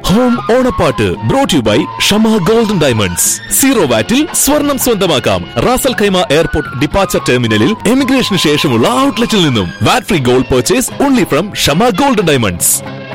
Home ഓണപ്പാട്ട് brought you by Shama golden diamonds zero വാറ്റിൽ സ്വർണം സ്വന്തമാക്കാം റാസൽ ഖൈമ എയർപോർട്ട് ഡിപ്പാച്ചർ ടെർമിനലിൽ എമിഗ്രേഷന് ശേഷമുള്ള ഔട്ട്ലെറ്റിൽ നിന്നും VAT free gold purchase only from Shama golden diamonds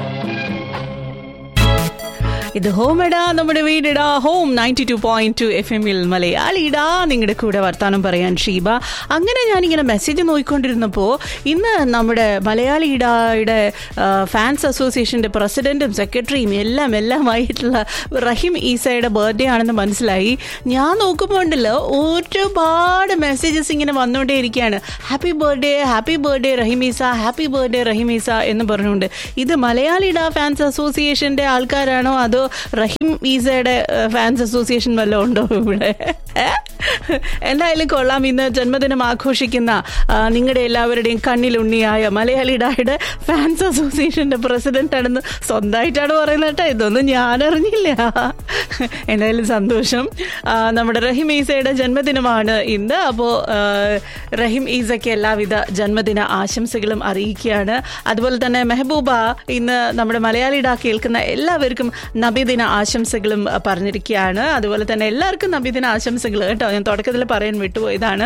ഇത് ഹോം എടാ നമ്മുടെ വീടിടാ home ninety two point two F എമ്മിൽ മലയാളിടാ നിങ്ങളുടെ കൂടെ വർത്താനം പറയാൻ ഷീബ അങ്ങനെ ഞാനിങ്ങനെ മെസ്സേജ് നോക്കിക്കൊണ്ടിരുന്നപ്പോൾ ഇന്ന് നമ്മുടെ മലയാളിയുടെ ഫാൻസ് അസോസിയേഷന്റെ പ്രസിഡന്റും സെക്രട്ടറിയും എല്ലാം എല്ലാമായിട്ടുള്ള റഹീം ഈസയുടെ ബർത്ത്ഡേ ആണെന്ന് മനസ്സിലായി ഞാൻ നോക്കുമ്പോൾ ഉണ്ടല്ലോ ഒരുപാട് മെസ്സേജസ് ഇങ്ങനെ വന്നുകൊണ്ടേയിരിക്കുകയാണ് happy birthday happy birthday Raheem Eesa happy birthday Raheem Eesa എന്ന് പറഞ്ഞുകൊണ്ട് ഇത് മലയാളിയുടെ ഫാൻസ് അസോസിയേഷന്റെ ആൾക്കാരാണോ അതോ റഹീം ഈസയുടെ ഫാൻസ് അസോസിയേഷൻ വല്ലതും ഉണ്ടോ ഇവിടെ ഏ? എന്തായാലും കൊള്ളാം ഇന്ന് ജന്മദിനം ആഘോഷിക്കുന്ന ആ, നിങ്ങളുടെ എല്ലാവരുടെയും കണ്ണിലുണ്ണിയായ മലയാളിയുടെ ഫാൻസ് അസോസിയേഷന്റെ പ്രസിഡന്റ് ആണെന്ന് സ്വന്തമായിട്ടാണ് പറയുന്നത് കേട്ടോ ഇതൊന്നും ഞാൻ അറിഞ്ഞില്ല എന്തായാലും സന്തോഷം ആ, നമ്മുടെ റഹീം ഈസയുടെ ജന്മദിനമാണ് ഇന്ന് അപ്പോൾ റഹീം ഈസയ്ക്ക് എല്ലാവിധ ജന്മദിന ആശംസകളും അറിയിക്കുകയാണ് അതുപോലെ തന്നെ മെഹബൂബ ഇന്ന് നമ്മുടെ മലയാളിയുടെ കേൾക്കുന്ന എല്ലാവർക്കും നബിദിന ആശംസകളും ആ, പറഞ്ഞിരിക്കുകയാണ് അതുപോലെ തന്നെ എല്ലാവർക്കും നബിദിന ആശംസകൾ കേട്ടോ ഞാൻ തുടക്കത്തിൽ പറയാൻ വിട്ടുപോയതാണ്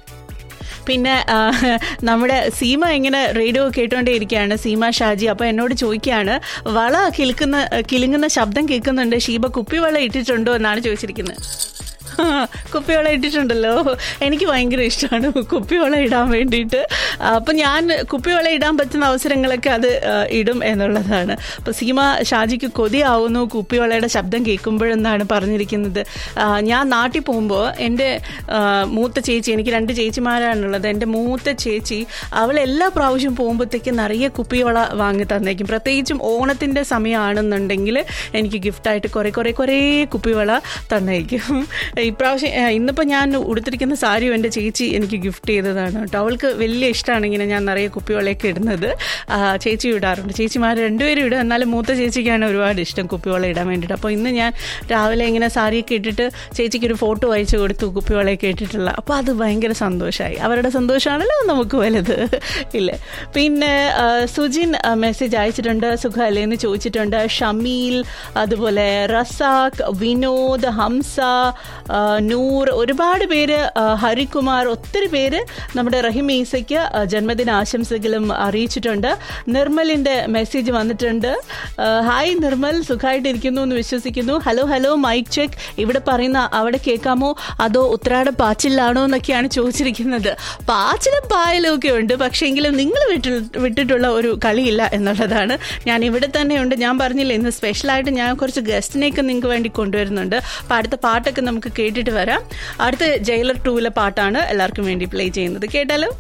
പിന്നെ ആ, നമ്മുടെ സീമ ഇങ്ങനെ റേഡിയോ കേട്ടോണ്ടേയിരിക്കുകയാണ് സീമ ഷാജി അപ്പോൾ എന്നോട് ചോദിക്കുകയാണ് വള കിളുക്കുന്ന കിലുങ്ങുന്ന ശബ്ദം കേൾക്കുന്നുണ്ട് ഷീബ കുപ്പിവള ഇട്ടിട്ടുണ്ടോ എന്നാണ് ചോദിച്ചിരിക്കുന്നത് ആ, കുപ്പിവള ഇട്ടിട്ടുണ്ടല്ലോ എനിക്ക് ഭയങ്കര ഇഷ്ടമാണ് കുപ്പിവള ഇടാൻ വേണ്ടിയിട്ട് അപ്പം ഞാൻ കുപ്പിവള ഇടാൻ പറ്റുന്ന അവസരങ്ങളൊക്കെ അത് ആ, ഇടും എന്നുള്ളതാണ് അപ്പോൾ സീമ ഷാജിക്ക് കൊതിയാവുന്നു കുപ്പിവളയുടെ ശബ്ദം കേൾക്കുമ്പോഴെന്നാണ് പറഞ്ഞിരിക്കുന്നത് ആ, ഞാൻ നാട്ടിൽ പോകുമ്പോൾ എൻ്റെ ആ, മൂത്ത ചേച്ചി എനിക്ക് രണ്ട് ചേച്ചിമാരാണുള്ളത് എൻ്റെ മൂത്ത ചേച്ചി അവൾ എല്ലാ പ്രാവശ്യം പോകുമ്പോഴത്തേക്ക് നിറയെ കുപ്പിവള വാങ്ങി തന്നേക്കും പ്രത്യേകിച്ചും ഓണത്തിൻ്റെ സമയമാണെന്നുണ്ടെങ്കിൽ എനിക്ക് ഗിഫ്റ്റായിട്ട് കുറേ കുറേ കുറേ കുപ്പിവള തന്നേക്കും ഇപ്രാവശ്യം ആ, ഇന്നിപ്പോൾ ഞാൻ ഉടുത്തിരിക്കുന്ന സാരിയും എൻ്റെ ചേച്ചി എനിക്ക് ഗിഫ്റ്റ് ചെയ്തതാണ് കേട്ടോ അവൾക്ക് വലിയ ഇഷ്ടമാണ് ഇങ്ങനെ ഞാൻ നിറയെ കുപ്പിവളയൊക്കെ ഇടുന്നത് ആ, ചേച്ചി ഇടാറുണ്ട് ചേച്ചിമാർ രണ്ടുപേരും ഇടും എന്നാലും മൂത്ത ചേച്ചിക്കാണ് ഒരുപാട് ഇഷ്ടം കുപ്പിവള ഇടാൻ വേണ്ടിയിട്ട് അപ്പോൾ ഇന്ന് ഞാൻ രാവിലെ ഇങ്ങനെ സാരിയൊക്കെ ഇട്ടിട്ട് ചേച്ചിക്ക് ഒരു ഫോട്ടോ അയച്ചു കൊടുത്തു കുപ്പിവളയൊക്കെ ഇട്ടിട്ടുള്ള അപ്പോൾ അത് ഭയങ്കര സന്തോഷമായി അവരുടെ സന്തോഷമാണല്ലോ നമുക്ക് വലുത് ഇല്ലേ പിന്നെ ആ, സുജിൻ ആ, മെസ്സേജ് അയച്ചിട്ടുണ്ട് സുഖമല്ലേ എന്ന് ചോദിച്ചിട്ടുണ്ട് ഷമീൽ അതുപോലെ റസാഖ് വിനോദ് ഹംസ ആ, നൂർ ഒരുപാട് പേര് ആ, ഹരികുമാർ ഒത്തിരി പേര് നമ്മുടെ റഹിം ഈസയ്ക്ക് ആ, ജന്മദിന ആശംസകളും അറിയിച്ചിട്ടുണ്ട് നിർമ്മലിൻ്റെ മെസ്സേജ് വന്നിട്ടുണ്ട് ആ, ഹായ് നിർമ്മൽ സുഖമായിട്ടിരിക്കുന്നു എന്ന് വിശ്വസിക്കുന്നു ഹലോ ഹലോ മൈക്ക് ചെക്ക് ഇവിടെ പറയുന്ന അവിടെ കേൾക്കാമോ അതോ ഉത്രാട പാച്ചിലാണോ എന്നൊക്കെയാണ് ചോദിച്ചിരിക്കുന്നത് പാച്ചിലും പായലും ഒക്കെ ഉണ്ട് പക്ഷേ എങ്കിലും നിങ്ങൾ വിട്ടി വിട്ടിട്ടുള്ള ഒരു കളിയില്ല എന്നുള്ളതാണ് ഞാൻ ഇവിടെ തന്നെയുണ്ട് ഞാൻ പറഞ്ഞില്ല ഇന്ന് സ്പെഷ്യലായിട്ട് ഞാൻ കുറച്ച് ഗസ്റ്റിനെയൊക്കെ നിങ്ങൾക്ക് വേണ്ടി കൊണ്ടുവരുന്നുണ്ട് അപ്പം അടുത്ത പാട്ടൊക്കെ നമുക്ക് കേട്ടിട്ട് വരാം അടുത്ത ജയിലർ ടൂവിലെ പാട്ടാണ് എല്ലാവർക്കും വേണ്ടി പ്ലേ ചെയ്യുന്നത് കേട്ടാലോ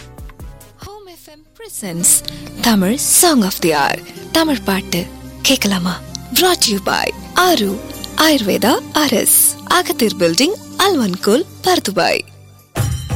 home FM presents Tamil song of the hour Tamil பாட்டு கேட்கலாமா brought you by Aaru Ayurveda அரஸ் அகத்தீர் பில்டிங் அல்வன்கோல் பர்துபாய்